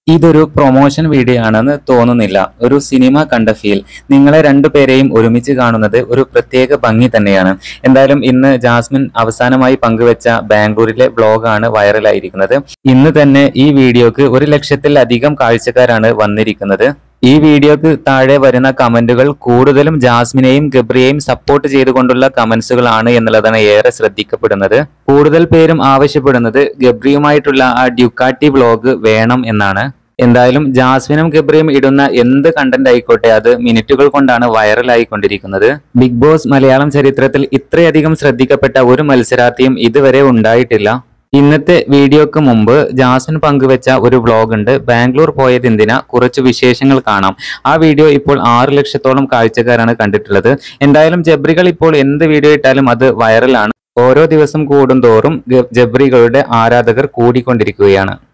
ഇതൊരു promotion video ആണെന്ന് തോന്നുന്നില്ല ഒരു സിനിമ കണ്ട ഫീൽ നിങ്ങളെ രണ്ടുപേരെയും ഒരുമിച്ച് കാണുന്നത് ഒരു പ്രത്യേക ഭംഗി തന്നെയാണ് എന്തായാലും ഇന്ന് ജാസ്മിൻ അവസാനമായി പങ്കുവെച്ച ബാംഗ്ലൂരിലെ ബ്ലോഗാണ് വൈറലായിരിക്കുന്നത് ഇന്ന് തന്നെ ഈ വീഡിയോക്ക് ഒരു ലക്ഷത്തിലധികം കാഴ്ചക്കാരാണ് വന്നിരിക്കുന്നത് ഈ വീഡിയോക്ക് താഴെ വരുന്ന കമന്റുകൾ കൂടുതലും ജാസ്മിനെയും ഗബ്രിയെയും സപ്പോർട്ട് ചെയ്തുകൊണ്ടുള്ള കമന്റ്സുകളാണ് എന്നുള്ളതാണ് ഏറെ ശ്രദ്ധിക്കപ്പെടുന്നത് കൂടുതൽ പേരും ആവശ്യപ്പെടുന്നത് ഗബ്രിയുമായിട്ടുള്ള ആ ഡ്യുക്കാട്ടി വ്ലോഗ് വേണം എന്നാണ് എന്തായാലും ജാസ്മിനും ഗബ്രിയും ഇടുന്ന എന്ത് കണ്ടന്റ് ആയിക്കോട്ടെ അത് മിനിറ്റുകൾ കൊണ്ടാണ് വൈറലായിക്കൊണ്ടിരിക്കുന്നത് ബിഗ് ബോസ് മലയാളം ചരിത്രത്തിൽ ഇത്രയധികം ശ്രദ്ധിക്കപ്പെട്ട ഒരു മത്സരാർത്ഥിയും ഇതുവരെ ഉണ്ടായിട്ടില്ല ഇന്നത്തെ വീഡിയോക്ക് മുമ്പ് ജാസ്മിൻ പങ്കുവെച്ച ഒരു വ്ലോഗ് ഉണ്ട് ബാംഗ്ലൂർ പോയത് എന്തിനാ കുറച്ച് വിശേഷങ്ങൾ കാണാം ആ വീഡിയോ ഇപ്പോൾ ആറ് ലക്ഷത്തോളം കാഴ്ചക്കാരാണ് കണ്ടിട്ടുള്ളത് എന്തായാലും ജബ്രികൾ ഇപ്പോൾ എന്ത് വീഡിയോ ഇട്ടാലും അത് വൈറലാണ് ഓരോ ദിവസം കൂടുന്തോറും ഗ- ജബ്രികളുടെ ആരാധകർ കൂടിക്കൊണ്ടിരിക്കുകയാണ്